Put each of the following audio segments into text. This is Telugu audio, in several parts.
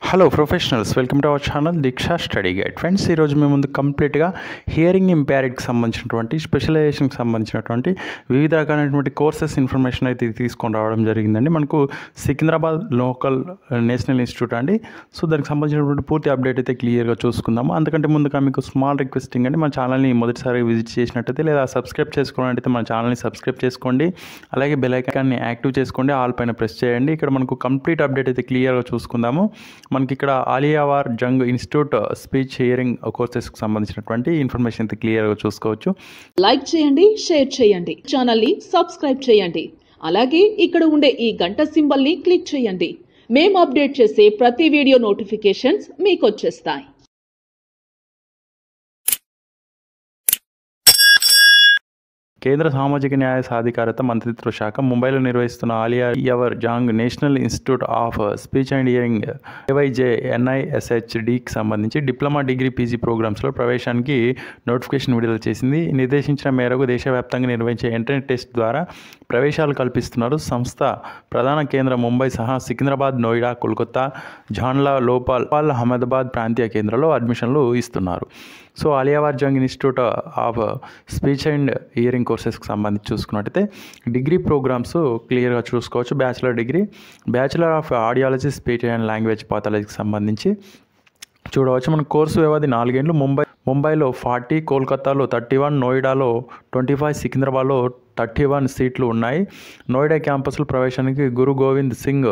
hello professionals welcome to our channel Diksha study guide friends ఈరోజు మేము ముందు కంప్లీట్గా హియరింగ్ ఇంపేర్డ్కి సంబంధించినటువంటి స్పెషలైజేషన్కి సంబంధించినటువంటి వివిధ రకాలైనటువంటి కోర్సెస్ ఇన్ఫర్మేషన్ అయితే తీసుకొని రావడం జరిగిందండి మనకు సికింద్రాబాద్ లోకల్ నేషనల్ ఇన్స్టిట్యూట్ అండి సో దానికి సంబంధించినటువంటి పూర్తి అప్డేట్ అయితే క్లియర్గా చూసుకుందాము అందుకంటే ముందుగా మీకు స్మాల్ రిక్వెస్టింగ్ అండి మన ఛానల్ని మొదటిసారి విజిట్ చేసినట్టయితే లేదా సబ్స్క్రైబ్ చేసుకోవాలంటే మన ఛానల్ని సబ్స్క్రైబ్ చేసుకోండి అలాగే బెల్ ఐకాన్ని యాక్టివ్ చేసుకోండి ఆల్ పైన ప్రెస్ చేయండి ఇక్కడ మనకు కంప్లీట్ అప్డేట్ అయితే క్లియర్గా చూసుకుందాము మనకి ఇక్కడ Aliyavar Jung institute speech hearing కోర్సెస్కి సంబంధించినటువంటి ఇన్ఫర్మేషన్ అయితే క్లియర్గా చూసుకోవచ్చు లైక్ చేయండి షేర్ చేయండి ఛానల్ ని సబ్స్క్రైబ్ చేయండి అలాగే ఇక్కడ ఉండే ఈ గంట సింబల్ ని క్లిక్ చేయండి మేము అప్డేట్ చేసే ప్రతి వీడియో నోటిఫికేషన్స్ మీకు వచ్చేస్తాయి కేంద్ర సామాజిక న్యాయ సాధికారత మంత్రిత్వ శాఖ ముంబైలో నిర్వహిస్తున్న Ali Yavar Jung national institute of speech and hearing A Y J ఎన్ఐఎస్హెచ్డికి సంబంధించి డిప్లొమా డిగ్రీ పీజీ ప్రోగ్రామ్స్లో ప్రవేశానికి నోటిఫికేషన్ విడుదల చేసింది నిర్దేశించిన మేరకు దేశవ్యాప్తంగా నిర్వహించే ఎంట్రన్స్ టెస్ట్ ద్వారా ప్రవేశాలు కల్పిస్తున్నారు సంస్థ ప్రధాన కేంద్రం ముంబై సహా సికింద్రాబాద్ నోయిడా కోల్కతా జాన్లా లోపాల్ పాల్ అహ్మదాబాద్ ప్రాంతీయ కేంద్రాల్లో అడ్మిషన్లు ఇస్తున్నారు so Aliyavar Jung institute of speech and hearing కోర్సెస్కి సంబంధించి చూసుకున్నట్టయితే డిగ్రీ ప్రోగ్రామ్స్ క్లియర్గా చూసుకోవచ్చు bachelor degree bachelor of audiology speech and language పాథాలజీకి సంబంధించి చూడవచ్చు మన కోర్సు వ్యవధి నాలుగేండ్లు ముంబై ముంబైలో ఫార్టీ కోల్కతాలో థర్టీ వన్ నోయిడాలో ట్వంటీ ఫైవ్ సికింద్రాబాద్లో థర్టీ వన్ సీట్లు ఉన్నాయి నోయిడా క్యాంపస్లో ప్రవేశానికి గురు గోవింద్ సింగ్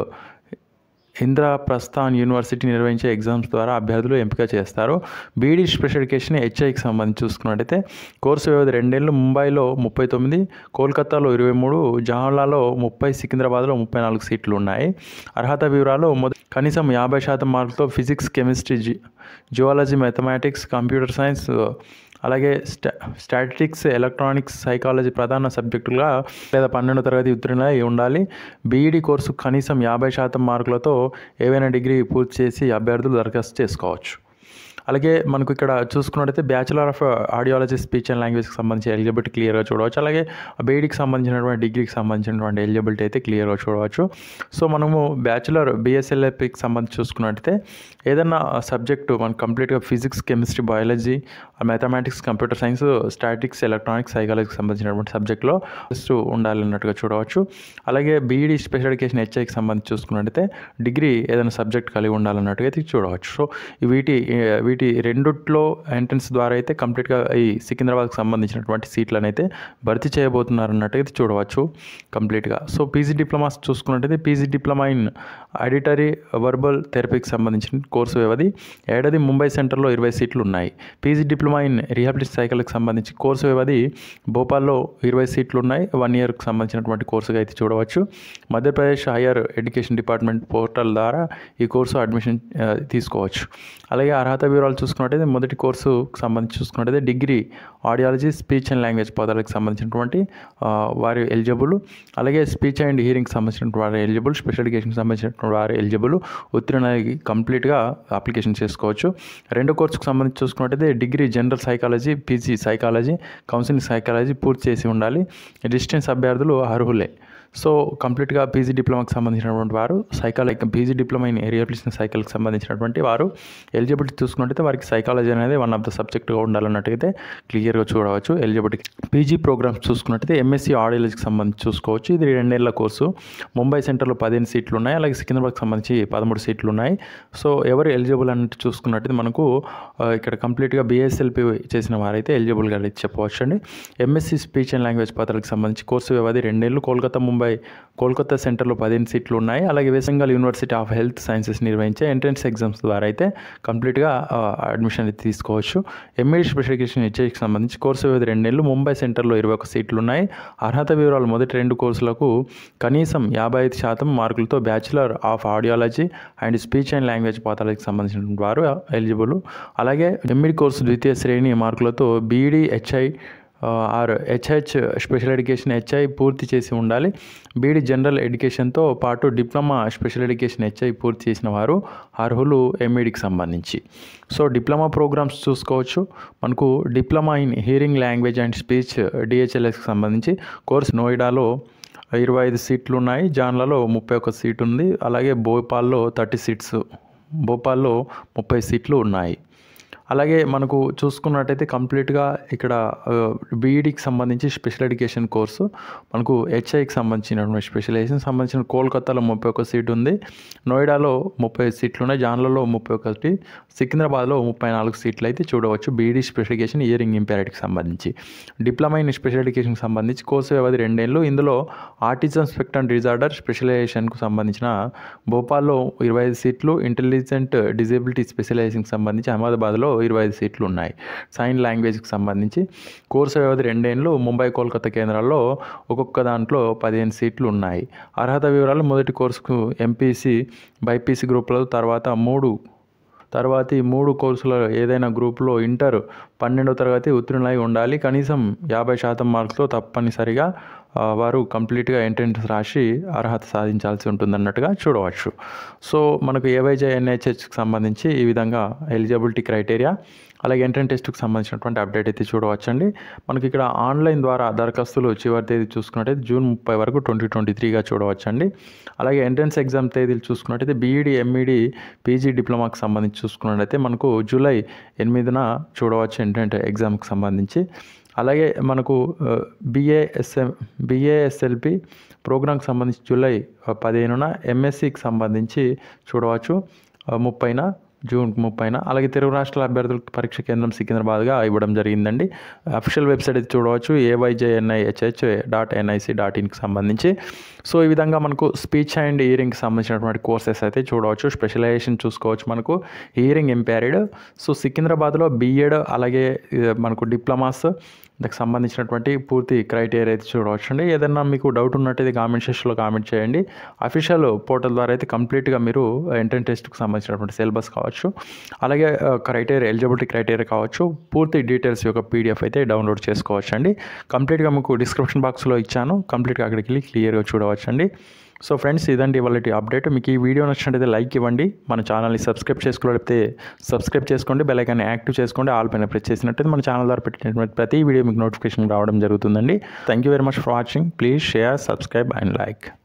ఇంద్రప్రస్థాన్ యూనివర్సిటీ నిర్వహించే ఎగ్జామ్స్ ద్వారా అభ్యర్థులు ఎంపిక చేస్తారు బీడీ స్పెషలికేషన్ హెచ్ఐకి సంబంధించి చూసుకున్నట్టయితే కోర్సు వ్యవధి రెండేళ్ళు ముంబైలో ముప్పై తొమ్మిది కోల్కతాలో ఇరవై మూడు జవహర్లాల్లో ముప్పై సికింద్రాబాద్లో ముప్పై నాలుగు సీట్లు ఉన్నాయి అర్హత వివరాలు మొద కనీసం యాభై శాతం మార్కులతో ఫిజిక్స్ కెమిస్ట్రీ జి జియాలజీ మ్యాథమెటిక్స్ కంప్యూటర్ సైన్స్ అలాగే స్టా స్టాటిస్టిక్స్ ఎలక్ట్రానిక్స్ సైకాలజీ ప్రధాన సబ్జెక్టులుగా లేదా పన్నెండో తరగతి ఉత్తీర్ణ అయి ఉండాలి బీఈడి కోర్సు కనీసం యాభై శాతం మార్కులతో ఏవైనా డిగ్రీ పూర్తి చేసి అభ్యర్థులు దరఖాస్తు చేసుకోవచ్చు అలాగే మనకు ఇక్కడ చూసుకున్నట్టయితే bachelor of audiology speech and లాంగ్వేజ్కి సంబంధించి ఎలిజిబిలిటీ క్లియర్గా చూడవచ్చు అలాగే బీఈడికి సంబంధించినటువంటి డిగ్రీకి సంబంధించినటువంటి ఎలిజిబిలిటీ అయితే క్లియర్గా చూడవచ్చు సో మనము బ్యాచిలర్ బిఎస్ఎల్ఎఫ్కి సంబంధించి చూసుకున్నట్టయితే ఏదైనా సబ్జెక్టు మనకు కంప్లీట్గా physics chemistry biology mathematics computer science statics electronics సైకాలజీకి సంబంధించినటువంటి సబ్జెక్ట్లో ఉండాలన్నట్టుగా చూడవచ్చు అలాగే బీఈడి స్పెషల్ ఎడ్యుకేషన్ హెచ్ఐకి సంబంధించి చూసుకున్నట్టయితే డిగ్రీ ఏదైనా సబ్జెక్ట్ కలిగి ఉండాలన్నట్టుగా అయితే చూడవచ్చు సో వీటి వీటి రెండుట్లో ఎంట్రన్స్ ద్వారా అయితే కంప్లీట్గా ఈ సికింద్రాబాద్కి సంబంధించినటువంటి సీట్లను అయితే భర్తీ చేయబోతున్నారు అన్నట్టు అయితే చూడవచ్చు కంప్లీట్గా సో పీజీ డిప్లొమాస్ చూసుకున్నట్టయితే PG diploma in auditory verbal థెరపీకి సంబంధించిన కోర్సు వ్యవధి ఏడాది ముంబై సెంటర్లో ఇరవై సీట్లు ఉన్నాయి పీజీ డిప్లొమా ఇన్ రిహాబిలిటీ సైకిల్కి సంబంధించి కోర్సు వ్యవధి భోపాల్లో ఇరవై సీట్లు ఉన్నాయి వన్ ఇయర్కి సంబంధించినటువంటి కోర్సుగా అయితే చూడవచ్చు Madhya Pradesh higher education department portal ద్వారా ఈ కోర్సు అడ్మిషన్ తీసుకోవచ్చు అలాగే అర్హత వివరాలు చూసుకున్నట్టయితే మొదటి కోర్సుకు సంబంధించి చూసుకున్నట్టయితే degree audiology speech and language పదాలకు సంబంధించినటువంటి వారి ఎలిజిబుల్ అలాగే స్పీచ్ అండ్ హియరింగ్కి సంబంధించినటువంటి వారు ఎలిజిబుల్ స్పెషల్ ఎడ్యుకేషన్కి సంబంధించినటువంటి వారు ఎలిజిబుల్ ఉత్తీర్ణ కంప్లీట్గా అప్లికేషన్ చేసుకోవచ్చు రెండో కోర్సుకు సంబంధించి చూసుకున్నట్టయితే degree general psychology PG psychology counselling psychology పూర్తి చేసి ఉండాలి డిస్టెన్స్ అభ్యర్థులు అర్హులే సో కంప్లీట్గా పీజీ డిప్లొమాకి సంబంధించినటువంటి వారు psychology PG diploma in rehabilitation సైకిల్కి సంబంధించినటువంటి వారు ఎలిజిబిలిటీ చూసుకున్నట్టయితే వారికి సైకాలజీ అనేది వన్ ఆఫ్ ద సబ్జెక్ట్గా ఉండాలన్నట్టయితే క్లియర్గా చూడవచ్చు ఎలిజిబిలిటీ పీజీ ప్రోగ్రామ్స్ చూసుకున్నట్టయితే ఎంఎస్సీ ఆడియాలజీకి సంబంధించి చూసుకోవచ్చు ఇది రెండేళ్ల కోర్సు ముంబై సెంటర్లో పదిహేను సీట్లు ఉన్నాయి అలాగే సికింద్రాబాద్కి సంబంధించి పదమూడు సీట్లు ఉన్నాయి సో ఎవరు ఎలిజిబుల్ అన్నట్టు చూసుకున్నట్టయితే మనకు ఇక్కడ కంప్లీట్గా బిఎస్ఎల్పి చేసిన వారైతే ఎలిజిబుల్గా చెప్పవచ్చు అండి ఎంఎస్సీ స్పీచ్ అండ్ లాంగ్వేజ్ పత్రాలకు సంబంధించి కోర్సు వ్యవధి రెండేళ్ళు కోల్కతా ముంబై కోల్కతా సెంటర్లో పదిహేను సీట్లు ఉన్నాయి అలాగే West Bengal University of Health Sciences నిర్వహించే ఎంట్రన్స్ ఎగ్జామ్స్ ద్వారా అయితే కంప్లీట్గా అడ్మిషన్ అయితే తీసుకోవచ్చు ఎంఈడి స్పెషలికేషన్ హెచ్ఐకి సంబంధించి కోర్సు వ్యవధి రెండేళ్ళు ముంబై సెంటర్లో ఇరవై ఒక సీట్లు ఉన్నాయి అర్హత వివరాలు మొదటి రెండు కోర్సులకు కనీసం యాభై ఐదు శాతం మార్కులతో bachelor of audiology and speech and language పాతాలకు సంబంధించిన వారు ఎలిజిబుల్ అలాగే ఎంఈడి కోర్సు ద్వితీయ శ్రేణి మార్కులతో BEd HI R HH special education HI పూర్తి చేసి ఉండాలి బీఈడి జనరల్ ఎడ్యుకేషన్తో పాటు డిప్లొమా స్పెషల్ ఎడ్యుకేషన్ హెచ్ఐ పూర్తి చేసిన వారు అర్హులు ఎంఈడికి సంబంధించి సో డిప్లొమా ప్రోగ్రామ్స్ చూసుకోవచ్చు మనకు diploma in hearing language and speech డిహెచ్ఎల్ఎస్కి సంబంధించి కోర్స్ నోయిడాలో ఇరవై ఐదు సీట్లు ఉన్నాయి జాన్లలో ముప్పై ఒక సీట్ ఉంది అలాగే భోపాల్లో థర్టీ సీట్స్ భోపాల్లో ముప్పై సీట్లు ఉన్నాయి అలాగే మనకు చూసుకున్నట్టయితే కంప్లీట్గా ఇక్కడ బీఈడికి సంబంధించి స్పెషల్ ఎడ్యుకేషన్ కోర్సు మనకు హెచ్ఐకి సంబంధించినటువంటి స్పెషలైజేషన్ సంబంధించిన కోల్కతాలో ముప్పై ఒక సీట్ ఉంది నోయిడాలో ముప్పై సీట్లు ఉన్నాయి జాన్లలో ముప్పై ఒకటి సికింద్రాబాద్లో ముప్పై నాలుగు సీట్లు అయితే చూడవచ్చు బీఈడి స్పెషల్ ఎడ్యుకేషన్ ఇయరింగ్ ఇంపేరిటీకి సంబంధించి డిప్లొమా ఇన్ స్పెషల్ ఎడ్యుకేషన్కి సంబంధించి కోర్సు వ్యవధి రెండేళ్ళు ఇందులో ఆర్టిజన్ స్పెక్ట్రమ్ డిజార్డర్ స్పెషలైజేషన్కు సంబంధించిన భోపాల్లో ఇరవై ఐదు సీట్లు ఇంటెలిజెంట్ డిజేబిలిటీ స్పెషలైజేషన్కి సంబంధించి అహ్మదాబాద్లో ఇరవై ఐదు సీట్లు ఉన్నాయి సైన్ లాంగ్వేజ్కి సంబంధించి కోర్సు వ్యవధి రెండేళ్ళు ముంబై కోల్కతా కేంద్రాల్లో ఒక్కొక్క దాంట్లో పదిహేను సీట్లు ఉన్నాయి అర్హత వివరాలు మొదటి కోర్సుకు ఎంపీసీ బైపీసీ గ్రూపుల తర్వాత మూడు తర్వాత ఈ మూడు కోర్సుల ఏదైనా గ్రూప్లో ఇంటర్ పన్నెండవ తరగతి ఉత్తీర్ణులై ఉండాలి కనీసం యాభై శాతం మార్కులతో తప్పనిసరిగా ఆ, వారు కంప్లీట్గా ఎంట్రన్స్ రాసి అర్హత సాధించాల్సి ఉంటుందన్నట్టుగా చూడవచ్చు సో మనకు ఏవైజే ఎన్హెచ్హెచ్కి సంబంధించి ఈ విధంగా ఎలిజిబిలిటీ క్రైటీరియా అలాగే ఎంట్రన్ టెస్ట్కి సంబంధించినటువంటి అప్డేట్ అయితే చూడవచ్చండి మనకి ఇక్కడ ఆన్లైన్ ద్వారా దరఖాస్తులు చివరి తేదీ చూసుకున్నట్టయితే జూన్ ముప్పై వరకు ట్వంటీ ట్వంటీ త్రీగా చూడవచ్చండి అలాగే ఎంట్రన్స్ ఎగ్జామ్ తేదీలు చూసుకున్నట్టయితే బీఈడి ఎంఈడి పీజీ డిప్లొమాకి సంబంధించి చూసుకున్నట్టయితే మనకు జూలై ఎనిమిదిన చూడవచ్చు ఎంట్రన్స్ ఎగ్జామ్కి సంబంధించి అలాగే మనకు బిఏఎస్ఎం బిఏఎస్ఎల్పి ప్రోగ్రామ్కి సంబంధించి జూలై పదిహేనున ఎంఎస్సికి సంబంధించి చూడవచ్చు ఆ, ముప్పైన జూన్ ముప్పైన అలాగే తెలుగు రాష్ట్రాల అభ్యర్థులకు పరీక్ష కేంద్రం సికింద్రాబాద్గా ఇవ్వడం జరిగిందండి అఫీషియల్ వెబ్సైట్ అయితే చూడవచ్చు ఏవైజేఎన్ఐహెచ్హెచ్ డాట్ ఎన్ఐసి డాట్ ఇన్కి సంబంధించి సో ఈ విధంగా మనకు స్పీచ్ అండ్ ఇయరింగ్కి సంబంధించినటువంటి కోర్సెస్ అయితే చూడవచ్చు స్పెషలైజేషన్ చూసుకోవచ్చు మనకు ఇయరింగ్ ఎంపైర్డ్ సో సికింద్రాబాద్లో బీఎడ్ అలాగే ఆ, మనకు డిప్లొమాస్ దానికి సంబంధించినటువంటి పూర్తి క్రైటీరియా అయితే చూడవచ్చు అండి ఏదైనా మీకు డౌట్ ఉన్నట్టయితే కామెంట్ సెక్షన్లో కామెంట్ చేయండి అఫీషియల్ పోర్టల్ ద్వారా అయితే కంప్లీట్గా మీరు ఎంట్రన్ టెస్ట్కి సంబంధించినటువంటి సిలబస్ కావచ్చు అలాగే క్రైటీరియా ఎలిజిబిలిటీ క్రైటీరియా కావచ్చు పూర్తి డీటెయిల్స్ యొక్క పీడిఎఫ్ అయితే డౌన్లోడ్ చేసుకోవచ్చు అండి కంప్లీట్గా మీకు డిస్క్రిప్షన్ బాక్స్లో ఇచ్చాను కంప్లీట్గా అక్కడికి వెళ్ళి క్లియర్గా చూడవచ్చు అండి సో ఫ్రెండ్స్ ఇదండి ఇవాళ అప్డేట్ మీకు ఈ వీడియో నచ్చినట్టయితే లైక్ ఇవ్వండి మన ఛానల్ని సబ్స్క్రైబ్ చేసుకోలేకపోతే సబ్స్క్రైబ్ చేసుకోండి బెల్ ఐకాన్ని యాక్టివ్ చేసుకోండి ఆల్ పైన ప్రెస్ చేసినట్టయితే మన ఛానల్ ద్వారా పెట్టినటువంటి ప్రతి వీడియో మీకు నోటిఫికేషన్ రావడం జరుగుతుందండి thank you very much for watching please share subscribe and like